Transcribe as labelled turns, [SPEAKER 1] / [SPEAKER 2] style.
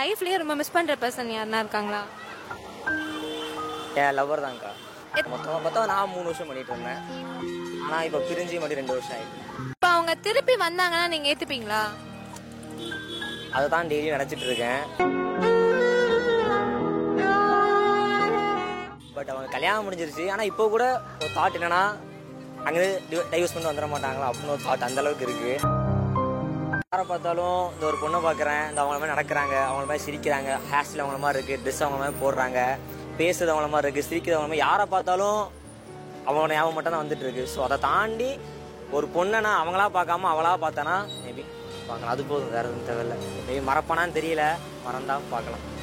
[SPEAKER 1] லைஃப்லயே ரொம்ப மிஸ் பண்ற பர்சன் யாருன்னா இருக்காங்களா
[SPEAKER 2] என் லவ்வர் தான்க்கா மொத்தமாக பார்த்தா நான் மூணு வருஷம் பண்ணிட்டு இருந்தேன் ஆனால் இப்போ பிரிஞ்சு மட்டும் ரெண்டு வருஷம் ஆயிடுச்சு
[SPEAKER 1] இப்போ அவங்க திருப்பி வந்தாங்கன்னா நீங்க ஏத்துப்பீங்களா
[SPEAKER 2] அதை தான் டெய்லி நினச்சிட்டு இருக்கேன் பட் அவங்க கல்யாணம் முடிஞ்சிருச்சு ஆனால் இப்போ கூட ஒரு தாட் என்னன்னா அங்கே டைவர்ஸ் பண்ணி வந்துட மாட்டாங்களா அப்படின்னு ஒரு தாட் அந்த அளவுக்கு இருக்கு யாரை பார்த்தாலும் இந்த ஒரு பொண்ணை பார்க்குறேன் இந்த அவங்கள மாதிரி நடக்கிறாங்க அவங்கள மாதிரி சிரிக்கிறாங்க ஹேர் ஸ்டைல் அவங்கள மாதிரி இருக்குது ட்ரெஸ் அவங்கள மாதிரி போடுறாங்க பேசுறது அவங்கள மாதிரி இருக்குது சிரிக்கிறது அவங்கள மாதிரி யாரை பார்த்தாலும் அவங்களோட ஞாபகம் மட்டும் தான் வந்துட்டு இருக்கு ஸோ அதை தாண்டி ஒரு பொண்ணை நான் அவங்களா பார்க்காம அவளா பார்த்தேன்னா மேபி பார்க்கலாம் அது போதும் வேற எதுவும் தேவையில்ல மேபி மறப்பானான்னு தெரியல மறந்தா பார்க்கலாம்